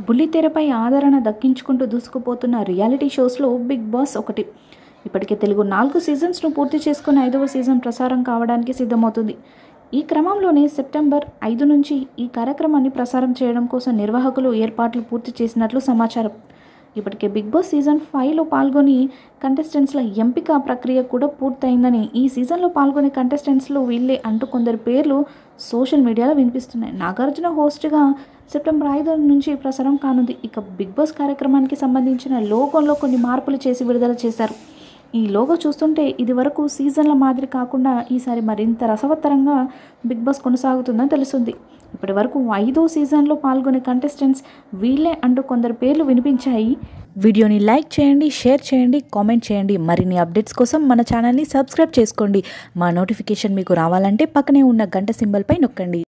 బుల్లితెరపై ఆదరణ దక్కించుకుంటూ దూసుకుపోతున్న రియాలిటీ షోస్లో బిగ్ బాస్ ఒకటి ఇప్పటికే తెలుగు నాలుగు సీజన్స్ను పూర్తి చేసుకుని ఐదవ సీజన్ ప్రసారం కావడానికి సిద్ధమవుతుంది ఈ క్రమంలోనే సెప్టెంబర్ ఐదు నుంచి ఈ కార్యక్రమాన్ని ప్రసారం చేయడం కోసం నిర్వాహకులు ఏర్పాట్లు పూర్తి చేసినట్లు సమాచారం ఇప్పటికే బిగ్ బాస్ సీజన్ ఫైవ్లో పాల్గొని కంటెస్టెంట్స్ల ఎంపిక ప్రక్రియ కూడా పూర్తయిందని ఈ సీజన్లో పాల్గొనే కంటెస్టెంట్స్లో వీళ్ళే అంటూ కొందరు పేర్లు సోషల్ మీడియాలో వినిపిస్తున్నాయి నాగార్జున హోస్ట్గా సెప్టెంబర్ ఐదు నుంచి ప్రసారం కానుంది ఇక బిగ్ బాస్ కార్యక్రమానికి సంబంధించిన లోగోలో కొన్ని మార్పులు చేసి విడుదల చేశారు ఈ లోగో చూస్తుంటే ఇది వరకు సీజన్ల మాదిరి కాకుండా ఈసారి మరింత రసవత్తరంగా బిగ్ బాస్ కొనసాగుతుందని తెలుస్తుంది ఇప్పటి వరకు ఐదో సీజన్లో పాల్గొనే కంటెస్టెంట్స్ వీళ్ళే అంటూ కొందరు పేర్లు వినిపించాయి వీడియోని లైక్ చేయండి షేర్ చేయండి కామెంట్ చేయండి మరిన్ని అప్డేట్స్ కోసం మన ఛానల్ని సబ్స్క్రైబ్ చేసుకోండి మా నోటిఫికేషన్ మీకు రావాలంటే పక్కనే ఉన్న గంట సింబల్పై నొక్కండి